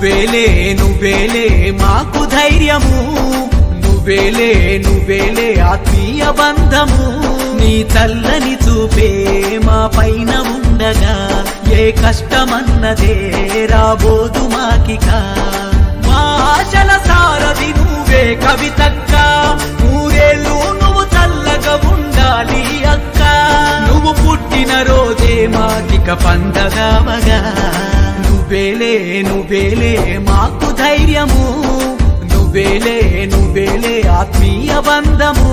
నువ్వేలే నువ్వేలే మాకు ధైర్యము నువ్వేలే నువ్వేలే ఆత్మీయ బంధము నీ చల్లని చూపే మా పైన ఉండగా ఏ కష్టమన్నదే రాబోదు మాకిక మా ఆశల సారథి నువ్వే కవితక్క నూరేళ్ళు నువ్వు చల్లగా ఉండాలి అక్క నువ్వు పుట్టిన రోజే మాకిక పండగవగా నువ్వేలే నువ్వేలే మాకు ధైర్యము నువ్వేలే నువ్వేలే ఆత్మీయ బంధము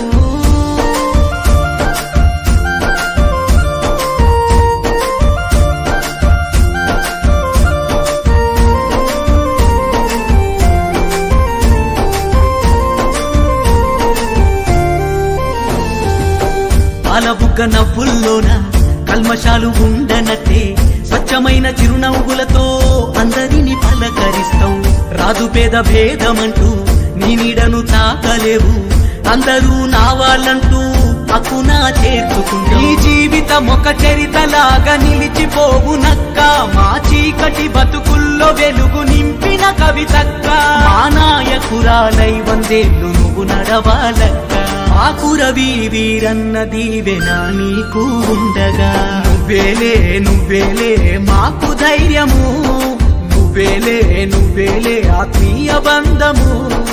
పాలబుగ్గ నవ్వుల్లోన కల్మషాలు ఉండనట్టే స్వచ్ఛమైన చిరునవ్వులతో అందరిని పలకరిస్తావు రాదు పేద భేదమంటూ నీ నీడను తాకలేవు అందరూ నా వాళ్ళంటూ అక్కునా చేర్చుకుంటూ నీ జీవితం ఒక చరితలాగా నిలిచిపోవు నక్క మా చీకటి బతుకుల్లో వెలుగు నింపిన కవితక్క మా నాయకురాలై వందేళ్ళు నువ్వు నడవాలక్క ఆకురవి వీరన్న దీవెన నీకు ఉండగా నువ్వేలే నువ్వేలే మాకు ధైర్యము నువ్వేలే నువ్వేలే ఆత్మీయ బంధము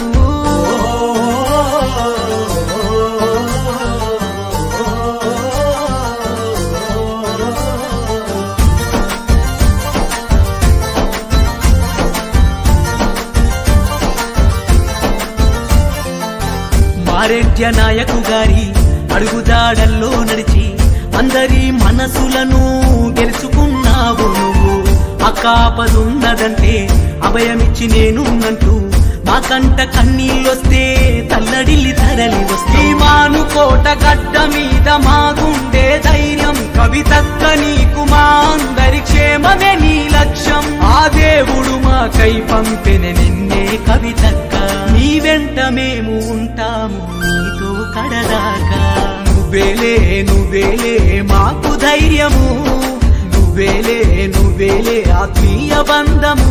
మారెడ్య నాయకు గారి అడుగుదాడల్లో నడిచి అందరి మనసులను గెలుచుకున్నావు నువ్వు అకాపదున్నదంటే అభయమిచ్చి నేనున్నంటూ మా కంట కన్నీళ్ళొస్తే తల్లడిల్లి తరలి వస్తే మాను కోట గడ్డ మీద మా గుండె ధైర్యం కవితక్క నీకు మా అందరి క్షేమమే నీ లక్ష్యం ఆ దేవుడు మాకై పంపిన నిన్నే కవితక్క నీ వెంట మేము ఉంటాము నీతో కడదాకా నువ్వేలే నువ్వేలే మాకు ధైర్యము నువ్వేలే నువ్వేలే ఆత్మీయ బంధము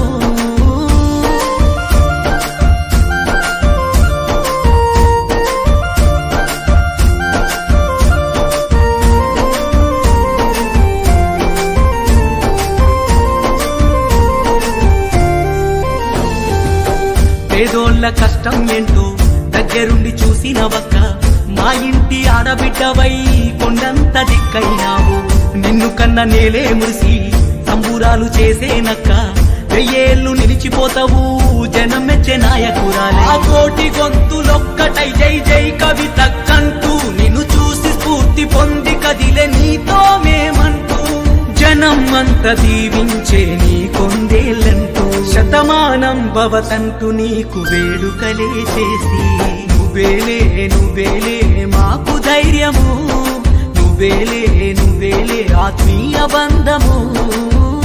పేదోళ్ళ కష్టం ఏంటో దగ్గరుండి చూసినవక్క మా ఇంటి ఆడబిడ్డవై కొండంత దిక్కైనావు నిన్ను కన్న నేలే మురిసి సంబురాలు చేసేనక్క వెయ్యేళ్ళు నిలిచిపోతావు జనం మెచ్చే నాయకురాలే ఆ కోటి గొంతులొక్కటై జై జై కవిత కంటూ నిన్ను చూసి స్ఫూర్తి పొంది కదిలే నీతో మేమంటూ జనం అంత దీవించే నీ కొందేళ్ళంటూ శతమానం భవతంటూ నీకు వేడుకలే చేసి నువ్వేలే నువ్వేలే మాకు ధైర్యము నువ్వేలే నువ్వేలే ఆత్మీయ బంధము